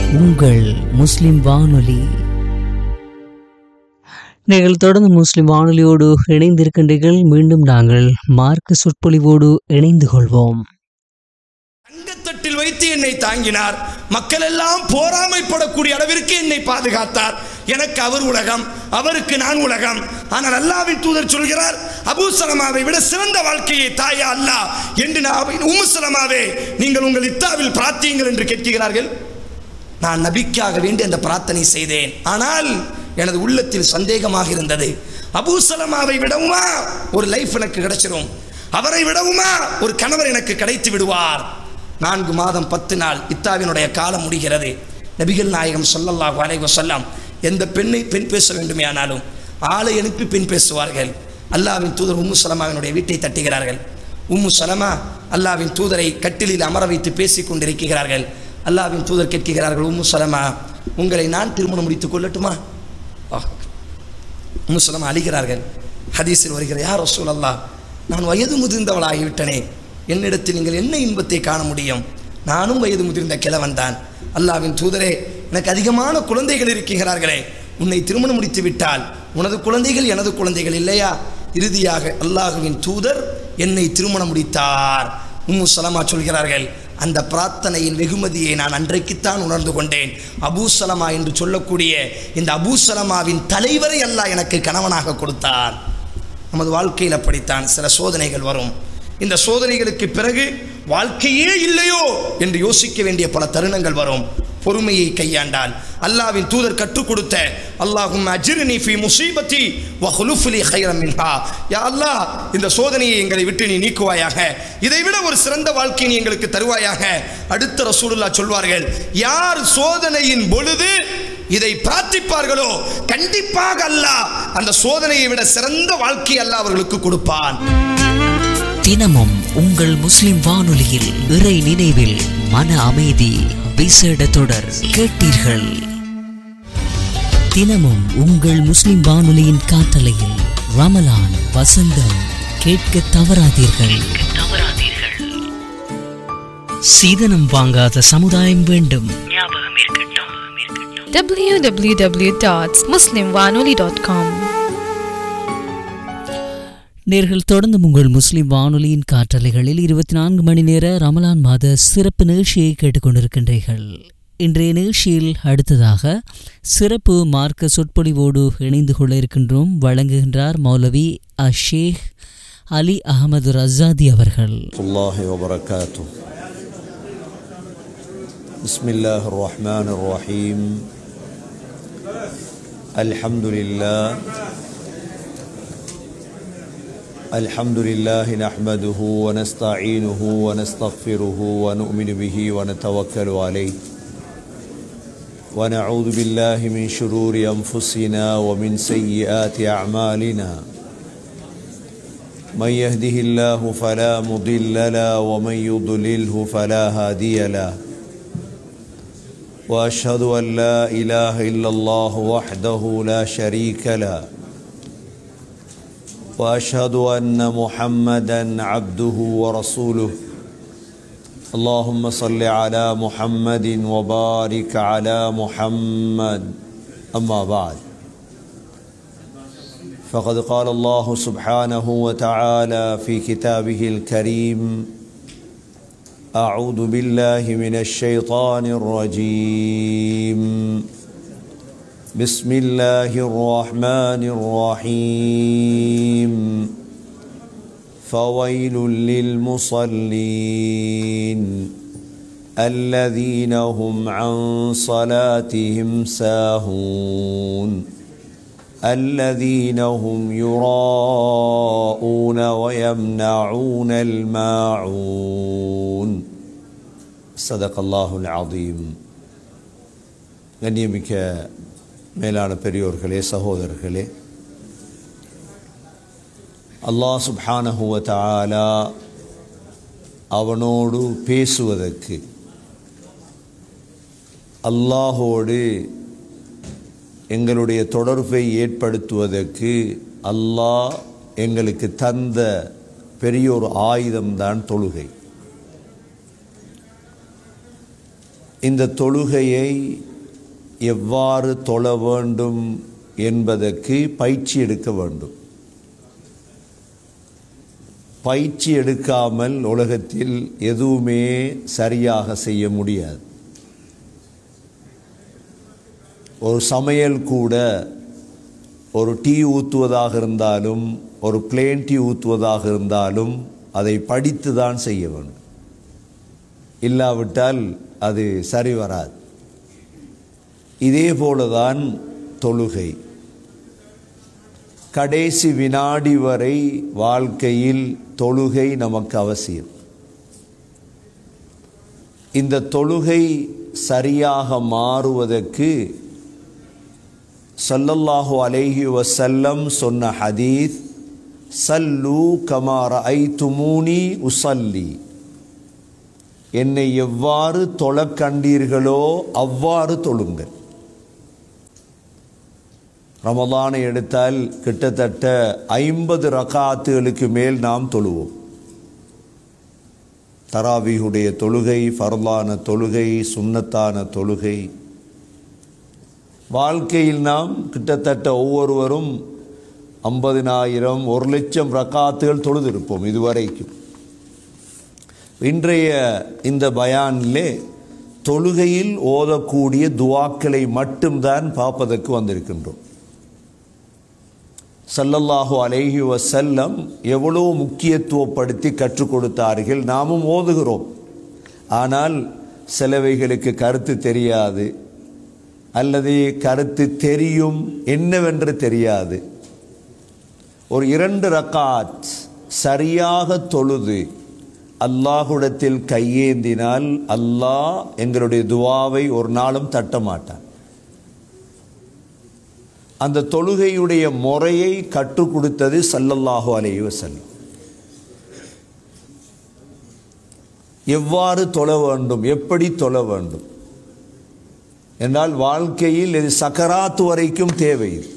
உங்கள் முஸ்லிம் வானொலி நீங்கள் தொடர்ந்து முஸ்லிம் வானொலியோடு இணைந்திருக்கின்றீர்கள் மீண்டும் நாங்கள் மார்க்க சொற்பொழிவோடு இணைந்து கொள்வோம் தங்கத்தட்டில் வைத்து என்னை தாங்கினார் மக்கள் எல்லாம் போராமைப்படக்கூடிய அளவிற்கு என்னை பாதுகாத்தார் எனக்கு அவர் உலகம் அவருக்கு நான் உலகம் ஆனால் அல்லாவின் தூதர் சொல்கிறார் அபூ சலமாவை விட சிறந்த வாழ்க்கையை தாயா அல்லாஹ் என்று நான் உம்மு சலமாவே நீங்கள் உங்கள் இத்தாவில் பிரார்த்தியுங்கள் என்று கேட்கிறார்கள் நான் நபிக்காக வேண்டி அந்த பிரார்த்தனை செய்தேன் ஆனால் எனது உள்ளத்தில் சந்தேகமாக இருந்தது அபூ சலமாவை விடவுமா ஒரு லைஃப் எனக்கு கிடைச்சிரும் அவரை விடவுமா ஒரு கணவர் எனக்கு கிடைத்து விடுவார் நான்கு மாதம் பத்து நாள் இத்தாவினுடைய காலம் முடிகிறது நபிகள் நாயகம் சொல்லல்லாஹு அலைஹி வஸல்லம் எந்த பெண்ணை பெண் பேச வேண்டுமே ஆனாலும் ஆளை அனுப்பி பெண் பேசுவார்கள் அல்லாவின் தூதர் உம்மு சலமாவினுடைய வீட்டை தட்டுகிறார்கள் உம்மு சலமா அல்லாவின் தூதரை கட்டிலில் அமர வைத்து பேசிக் கொண்டிருக்கிறார்கள் அல்லாவின் தூதர் கேட்கிறார்கள் உம்மு சலமா உங்களை நான் திருமணம் முடித்துக் கொள்ளட்டுமா ஆ. உம்மு சலமா அழிகிறார்கள் ஹதீஸில் வருகிற யார் ரசூல் அல்லாஹ் நான் வயது முதிர்ந்தவளாகிவிட்டனே என்னிடத்தில் நீங்கள் என்ன இன்பத்தை காண முடியும் நானும் வயது முதிர்ந்த கிழவன் தான் அல்லாவின் தூதரே எனக்கு அதிகமான குழந்தைகள் இருக்கிறார்களே உன்னை திருமணம் முடித்து விட்டால் உனது குழந்தைகள் எனது குழந்தைகள் இல்லையா இறுதியாக அல்லாஹுவின் தூதர் என்னை திருமணம் முடித்தார் உம்மு சலமா சொல்கிறார்கள் அந்த பிரார்த்தனையின் வெகுமதியை நான் அன்றைக்குத்தான் உணர்ந்து கொண்டேன் அபூ சலமா என்று சொல்லக்கூடிய இந்த அபூ சலமாவின் தலைவரை அல்லாஹ் எனக்கு கணவனாக கொடுத்தான் நமது வாழ்க்கையில் அப்படித்தான் சில சோதனைகள் வரும் இந்த சோதனைகளுக்கு பிறகு வாழ்க்கையே இல்லையோ என்று யோசிக்க வேண்டிய பல தருணங்கள் வரும் பொறுமையை கையாண்டால் அல்லாவின் தூதர் கற்றுக் கொடுத்த அல்லாஹும் அஜிர்னி ஃபி முசீபத்தி வ ஹுலுஃபுலி ஹைரம் மின்ஹா யா அல்லாஹ் இந்த சோதனையை எங்களை விட்டு நீ நீக்குவாயாக இதைவிட ஒரு சிறந்த வாழ்க்கையை நீ எங்களுக்கு தருவாயாக அடுத்த ரசூலுல்லாஹ் சொல்வார்கள் யார் சோதனையின் பொழுது இதை பிரார்த்திப்பார்களோ கண்டிப்பாக அல்லாஹ் அந்த சோதனையை விட சிறந்த வாழ்க்கை அல்லாஹ் அவர்களுக்கு கொடுப்பான் தினமும் உங்கள் முஸ்லிம் வானொலியில் இறை நினைவில் மன அமைதி விசேட தொடர் கேட்டீர்கள் தினமும் உங்கள் முஸ்லிம் வானொலியின் காற்றலையில் ரமலான் வசந்தம் கேட்க தவறாதீர்கள் சீதனம் வாங்காத சமுதாயம் வேண்டும் www.muslimwanoli.com நேர்கள் தொடர்ந்து உங்கள் முஸ்லிம் வானொலியின் காற்றலைகளில் இருபத்தி நான்கு மணி நேர ரமலான் மாத சிறப்பு நிகழ்ச்சியை கேட்டுக்கொண்டிருக்கின்றீர்கள் இன்றைய நிகழ்ச்சியில் அடுத்ததாக சிறப்பு மார்க்க சொற்பொழிவோடு இணைந்து கொள்ள இருக்கின்றோம் வழங்குகின்றார் மௌலவி அஷேக் அலி அகமது ரஸாதி அவர்கள் ورحمة الله وبركاته بسم الله الرحمن الرحيم الحمد لله الحمد لله نحمده ونستعينه ونستغفره ونؤمن به ونتوكل عليه ونعوذ بالله من شرور أنفسنا ومن سيئات أعمالنا من يهده الله فلا مضل له ومن يضلله فلا هادي له واشهد ان لا اله الا الله وحده لا شريك له واشهد ان محمدا عبده ورسوله اللهم صل على محمد وبارك على محمد اما بعد فقد قال الله سبحانه وتعالى في كتابه الكريم اعوذ بالله من الشيطان الرجيم بسم الله الرحمن الرحيم فويل للمصلين الذين هم عن صلاتهم ساهون الذين هم يراءون ويمنعون الماعون صدق الله العظيم கண்ணியமிக்க மேலான பெரியோர்களே சகோதரர்களே அல்லாஹ் சுப்ஹானஹு வ தஆலா அவனோடு பேசுவதற்கு அல்லாஹோடு எங்களுடைய தொடர்பை ஏற்படுத்துவதற்கு அல்லாஹ் எங்களுக்கு தந்த பெரிய ஒரு ஆயுதம்தான் தொழுகை இந்த தொழுகையை எவ்வாறு தொழ வேண்டும் என்பதற்கு பயிற்சி எடுக்க வேண்டும் பயிற்சி எடுக்காமல் உலகத்தில் எதுவுமே சரியாக செய்ய முடியாது ஒரு சமையல் கூட ஒரு டீ ஊற்றுவதாக இருந்தாலும் ஒரு பிளேன் டீ ஊற்றுவதாக இருந்தாலும் அதை படித்து தான் செய்ய வேண்டும் இல்லாவிட்டால் அது சரி வராது இதே போலதான் தொழுகை கடைசி வினாடி வரை வாழ்க்கையில் தொழுகை நமக்கு அவசியம் இந்த தொழுகை சரியாக மாறுவதற்கு சல்லல்லாஹு அலைஹி வசல்லம் சொன்ன ஹதீஸ் சல்லு கமார ஐ துமூனி உசல்லி என்னை எவ்வாறு தொழ கண்டீர்களோ அவ்வாறு தொழுங்கள் ரமதானை எடுத்தால் கிட்டத்தட்ட ஐம்பது ரகாத்துகளுக்கு மேல் நாம் தொழுவோம் தராவியுடைய தொழுகை ஃபர்லான தொழுகை சுன்னத்தான தொழுகை வாழ்க்கையில் நாம் கிட்டத்தட்ட ஒவ்வொருவரும் ஐம்பதினாயிரம் ஒரு லட்சம் ரக்காத்துகள் தொழுதிருப்போம் இதுவரைக்கும் இன்றைய இந்த பயானிலே தொழுகையில் ஓதக்கூடிய துவாக்களை மட்டும்தான் பார்ப்பதற்கு வந்திருக்கின்றோம் சல்லல்லாஹு அலைஹி வசல்லம் எவ்வளோ முக்கியத்துவப்படுத்தி கற்றுக் கொடுத்தார்கள் நாமும் ஓதுகிறோம் ஆனால் சிலவைகளுக்கு கருத்து தெரியாது அல்லது கருத்து தெரியும் என்னவென்று தெரியாது ஒரு இரண்டு ரக்காத் சரியாக தொழுது அல்லாஹுடத்தில் கையேந்தினால் அல்லாஹ் எங்களுடைய துவாவை ஒரு நாளும் தட்ட மாட்டான் அந்த தொழுகையுடைய முறையை கற்றுக் கொடுத்தது சல்லல்லாஹு அலைஹி வஸல்லம் எவ்வாறு தொழ வேண்டும் எப்படி தொழ வேண்டும் என்றால் வாழ்க்கையில் இது சக்கராத்து வரைக்கும் தேவை இது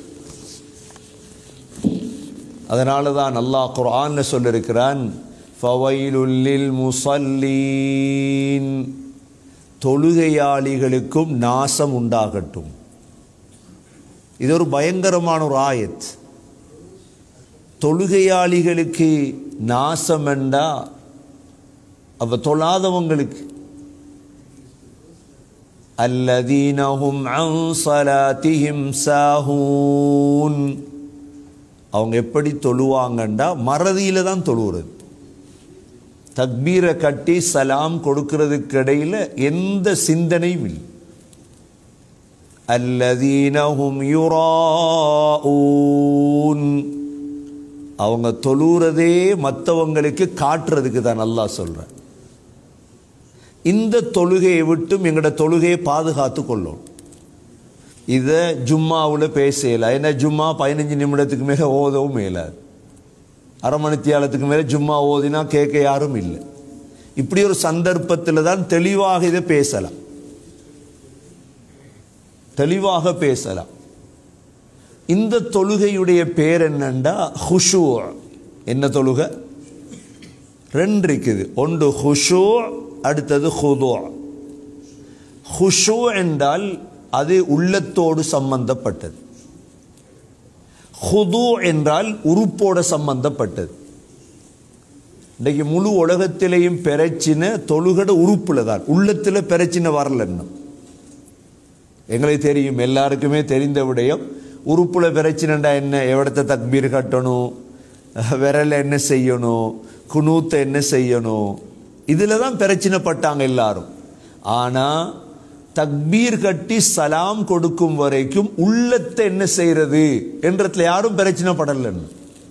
அதனால தான் அல்லாஹ் குர்ஆன்ல சொல்லியிருக்கிறான் ஃபவைலுல்லில் முசல்லீன் தொழுகையாளிகளுக்கும் நாசம் உண்டாகட்டும் இது ஒரு பயங்கரமான ஒரு ஆயத் தொழுகையாளிகளுக்கு நாசம் என்றா அவ தொழாதவங்களுக்கு அல்லதீனஹும் அன் ஸலாத்திஹிம் சாஹூன் அவங்க எப்படி தொழுவாங்கண்டா மறதியில தான் தொழுவுறது தக்பீரை கட்டி சலாம் கொடுக்கிறதுக்கு இடையில எந்த சிந்தனையும் இல்லை அல்லதீனஹும் யுராஊன் அவங்க தொழுறதே மற்றவங்களுக்கு காட்டுறதுக்கு தான் நல்லா சொல்றேன் இந்த தொழுகையை விட்டும் எங்களோட தொழுகையை பாதுகாத்து கொள்ளும் இதை ஜும்மாவில் பேசல ஏன்னா ஜும்மா பதினஞ்சு நிமிடத்துக்கு மேலே ஓதவும் மேலாது அரை மணித்தியாலத்துக்கு மேலே ஜும்மா ஓதினா கேட்க யாரும் இல்லை இப்படி ஒரு சந்தர்ப்பத்தில் தான் தெளிவாக இதை பேசலாம் தெளிவாக பேசலாம் இந்த தொழுகையுடைய பேர் என்னண்டா ஹுஷூ என்ன தொழுகை ரெண்டு இருக்குது ஒன்று ஹுஷூ அடுத்தது ஹுதோ ஹுஷூ என்றால் அது உள்ளத்தோடு சம்பந்தப்பட்டது ஹுது என்றால் உறுப்போட சம்பந்தப்பட்டது இன்றைக்கு முழு உலகத்திலேயும் பிரச்சின தொழுகட உறுப்புல தான் உள்ளத்தில் பிரச்சினை வரல இன்னும் எங்களுக்கு தெரியும் எல்லாருக்குமே தெரிந்த விடயம் உறுப்புல பிரச்சனைண்டா என்ன எவ்வளத்த தக்பீர் கட்டணும் விரல என்ன செய்யணும் குனூத்தை என்ன செய்யணும் இதில் தான் பிரச்சனைப்பட்டாங்க எல்லாரும் ஆனால் தக்பீர் கட்டி சலாம் கொடுக்கும் வரைக்கும் உள்ளத்தை என்ன செய்யறது என்றதுல யாரும் பிரச்சனைப்படலன்னு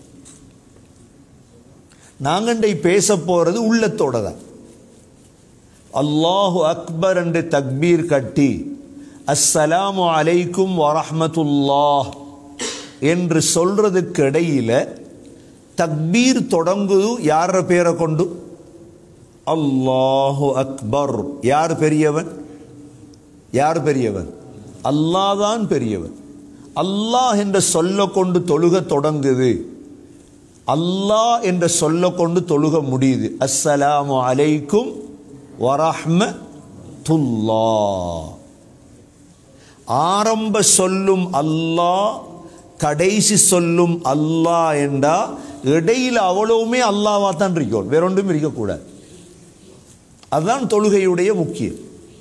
நாங்கண்டை பேச போறது உள்ளத்தோட தான் அல்லாஹு அக்பர் என்று தக்பீர் கட்டி அஸ்ஸலாமு அலைக்கும் வரஹ்மத்துல்லாஹ் என்று சொல்றதுக்கு இடையில தக்பீர் தொடங்குது யார பேரை கொண்டு அல்லாஹு அக்பர் யார் பெரியவன் யார் பெரியவன் அல்லாஹ் தான் பெரியவன் அல்லாஹ் என்ற சொல்ல கொண்டு தொழுக தொடங்குது அல்லாஹ் என்ற சொல்ல கொண்டு தொழுக முடியுது அஸ்ஸலாமு அலைக்கும் வரஹ்ம அத்துல்லா ஆரம்ப சொல்லும் அல்லாஹ் கடைசி சொல்லும் அல்லாஹ் என்றா இடையில அவ்வளவுமே அல்லாவா தான் இருக்கும் வேற ஒன்றும் இருக்கக்கூடாது அதுதான் தொழுகையுடைய முக்கியம்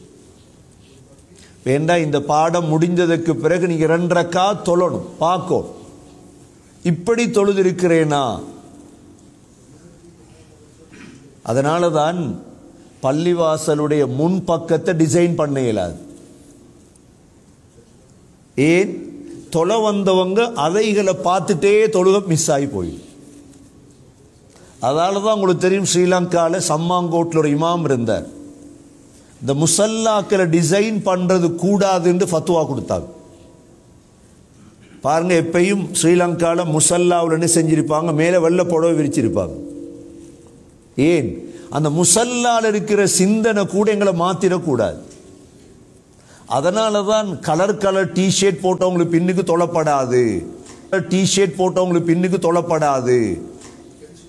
வேண்டா இந்த பாடம் முடிஞ்சதுக்கு பிறகு நீங்க ரெண்டரைக்கா தொழணும் பார்க்கும் இப்படி தொழுதிருக்கிறேனா அதனால தான் பள்ளிவாசலுடைய முன் பக்கத்தை டிசைன் பண்ண இயலாது ஏன் தொலை வந்தவங்க அதைகளை பார்த்துட்டே தொழுக மிஸ் ஆகி போயிடும் அதனால தான் உங்களுக்கு தெரியும் ஸ்ரீலங்காவில் சம்மாங்கோட்டில் ஒரு இமாம் இருந்தார் இந்த முசல்லாக்களை டிசைன் பண்றது கூடாதுன்னு ஃபத்துவா கொடுத்தாங்க பாருங்க எப்பயும் ஸ்ரீலங்காவில் முசல்லாவில் என்ன செஞ்சிருப்பாங்க மேலே வெள்ளை புடவை விரிச்சிருப்பாங்க ஏன் அந்த முசல்லால் இருக்கிற சிந்தனை கூட எங்களை மாத்திரக்கூடாது அதனால தான் கலர் கலர் டிஷர்ட் போட்டவங்களுக்கு பின்னுக்கு தொலைப்படாது டிஷர்ட் போட்டவங்களுக்கு பின்னுக்கு தொலைப்படாது